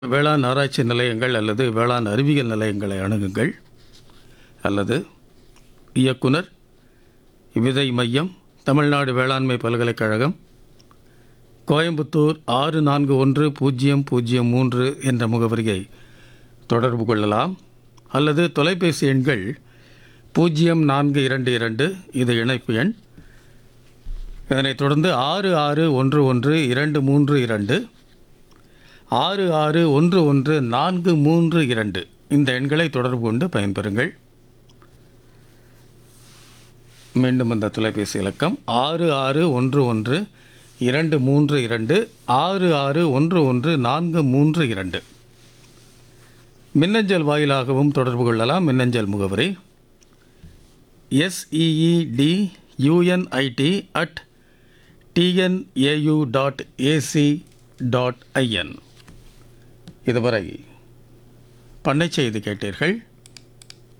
வேளாண் ஆராய்ச்சி நிலையங்கள் அல்லது வேளாண் அறிவியல் நிலையங்களை அணுகுங்கள் அல்லது இயக்குனர் விதை மையம் தமிழ்நாடு வேளாண்மை பல்கலைக்கழகம் கோயம்புத்தூர் ஆறு நான்கு ஒன்று பூஜ்ஜியம் பூஜ்ஜியம் மூன்று என்ற முகவரியை தொடர்பு கொள்ளலாம் அல்லது தொலைபேசி எண்கள் பூஜ்ஜியம் நான்கு இரண்டு இரண்டு இது இணைப்பு எண் இதனைத் தொடர்ந்து ஆறு ஆறு ஒன்று ஒன்று இரண்டு மூன்று இரண்டு ஆறு ஆறு ஒன்று ஒன்று நான்கு மூன்று இரண்டு இந்த எண்களை தொடர்பு கொண்டு பயன்பெறுங்கள் மீண்டும் இந்த தொலைபேசி இலக்கம் ஆறு ஆறு ஒன்று ஒன்று இரண்டு மூன்று இரண்டு ஆறு ஆறு ஒன்று ஒன்று நான்கு மூன்று இரண்டு மின்னஞ்சல் வாயிலாகவும் தொடர்பு கொள்ளலாம் மின்னஞ்சல் முகவரி SEED UNIT at TNAU dot AC dot IN இதுவரை பண்ணை செய்தி கேட்டீர்கள்